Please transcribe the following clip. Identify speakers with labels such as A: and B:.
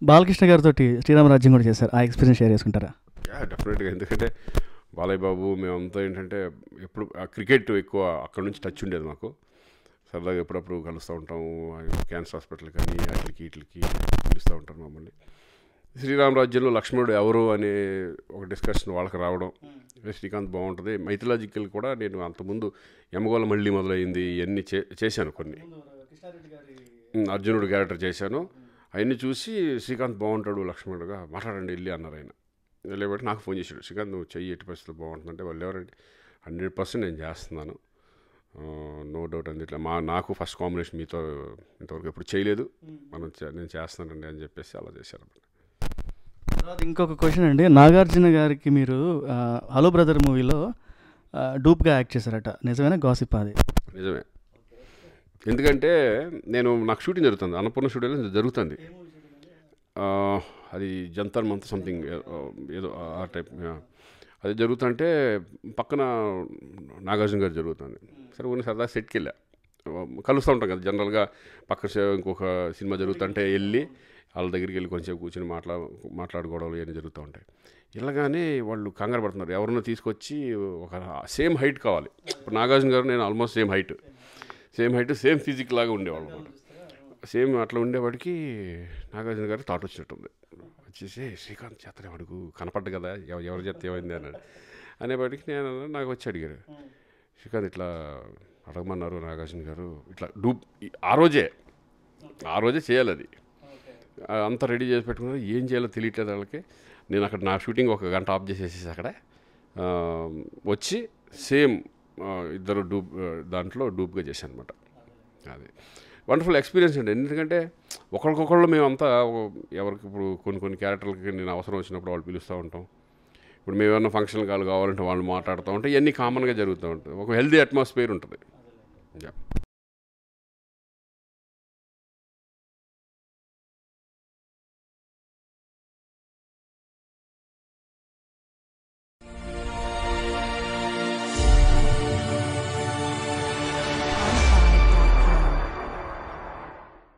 A: బాలకృష్ణ గారితో శ్రీరామరాజ్యం కూడా చేశారు ఆ ఎక్స్పీరియన్స్ షేర్ చేసుకుంటారా
B: యా డెఫినెట్గా ఎందుకంటే బాలయ్య బాబు మేమంతా ఏంటంటే ఎప్పుడు ఆ క్రికెట్ ఎక్కువ అక్కడ నుంచి టచ్ ఉండేది మాకు సరదాగా ఎప్పుడప్పుడు కలుస్తూ ఉంటాము క్యాన్సర్ హాస్పిటల్ కానీ వాటికి వీటికి పిలుస్తూ ఉంటారు మమ్మల్ని శ్రీరామరాజ్యంలో లక్ష్మణుడు ఎవరు అనే ఒక డిస్కషన్ వాళ్ళకి రావడం శ్రీకాంత్ బాగుంటుంది మైథలాజికల్ కూడా నేను అంతకుముందు యమగోళ మళ్ళీ మొదలైంది ఇవన్నీ చే చేశాను కొన్ని ఉమ్, అర్జునుడు క్యారెక్టర్ చేశాను అవన్నీ చూసి శ్రీకాంత్ బాగుంటాడు లక్ష్మణుడుగా మాట్లాడండి వెళ్ళి అన్నారు ఆయన వెళ్ళేబట్టి నాకు ఫోన్ చేశాడు శ్రీకాంత్ నువ్వు చెయ్యి ఎట్టి పరిస్థితులు బాగుంటుందంటే వాళ్ళు ఎవరంటే హండ్రెడ్ పర్సెంట్ నేను చేస్తున్నాను నో డౌట్ అంది ఇట్లా మా నాకు ఫస్ట్ కాంబినేషన్ మీతో ఇంతవరకు ఎప్పుడు చేయలేదు మనం చే- నేను చేస్తానండి అని చెప్పేసి అలా చేశాను
A: తర్వాత ఇంకొక క్వశ్చన్ అండి నాగార్జున గారికి మీరు ఆ, హలో బ్రదర్ మూవీలో ఆ, డూప్గా యాక్ట్ చేశారట నిజమేనా గాసిప్ అది
B: నిజమే ఎందుకంటే నేను నాకు షూటింగ్ జరుగుతుంది అన్నపూర్ణ స్టూడియోలో జరుగుతుంది ఆ, అది జంతర్ మంత్ సంథింగ్ ఏదో ఆ టైప్ అది జరుగుతుంటే పక్కన నాగార్జున గారు జరుగుతుంది సరే కొన్ని సరదా సెట్కి వెళ్ళా కలుస్తూ ఉంటాం కదా జనరల్గా పక్క సే- ఇంకొక సినిమా జరుగుతుంటే వెళ్ళి వాళ్ళ దగ్గరికి వెళ్ళి కొంచెం కూర్చొని మాట్లా మాట్లాడుకోవడాలు ఇవన్నీ జరుగుతూ ఉంటాయి ఇలాగానే వాళ్ళు కంగారు పడుతున్నారు ఎవరినో తీసుకొచ్చి ఒక సేమ్ హైట్ కావాలి ఇప్పుడు నాగార్జున గారు నేను almost same height same height same physique లాగా ఉండేవాళ్ళు అనమాట సేమ్ అట్లా ఉండేవాడికి నాగార్జున గారు థాట్ వచ్చినట్టుంది వచ్చేసి శ్రీకాంత్ చేతనే అడుగు కనపడ్డ కదా ఎవ- ఎవరు చెప్తే ఏమైంది అన్నాడు అనేవాడికి నేను అన్నాను, నాకు వచ్చి అడిగారు శ్రీకాంత్ ఇట్లా అడగమన్నారు నాగార్జున గారు ఇట్లా డూప్ ఈ- ఆ రోజే ఆ రోజే చేయాలి అది ఆ, అంతా రెడీ చేసి పెట్టుకున్నారు ఏం చేయాలో తెలియట్లేదు వాళ్ళకి నేను అక్కడ నా షూటింగ్ ఒక గంట ఆఫ్ చేసేసి అక్కడ ఆ, వచ్చి సేమ్ ఆ, ఇద్దరు డూప్ ఆ, దాంట్లో డూప్గా చేశాను అనమాట అది వండర్ఫుల్ ఎక్స్పీరియన్స్ అండి ఎందుకంటే ఒకరికొకళ్ళు మేమంతా ఓ- ఎవరికి ఇప్పుడు కొన్ని కొన్ని క్యారెక్టర్లకి నేను అవసరం వచ్చినప్పుడు వాళ్ళు పిలుస్తూ ఉంటాం ఇప్పుడు మేము ఏమైనా ఫంక్షన్ కాల్ కావాలంటే వాళ్ళు మాట్లాడుతూ ఉంటాం ఇవన్నీ కామన్గా జరుగుతూ ఉంటుంది ఒక హెల్దీ అట్మాస్ఫియర్ ఉంటుంది యా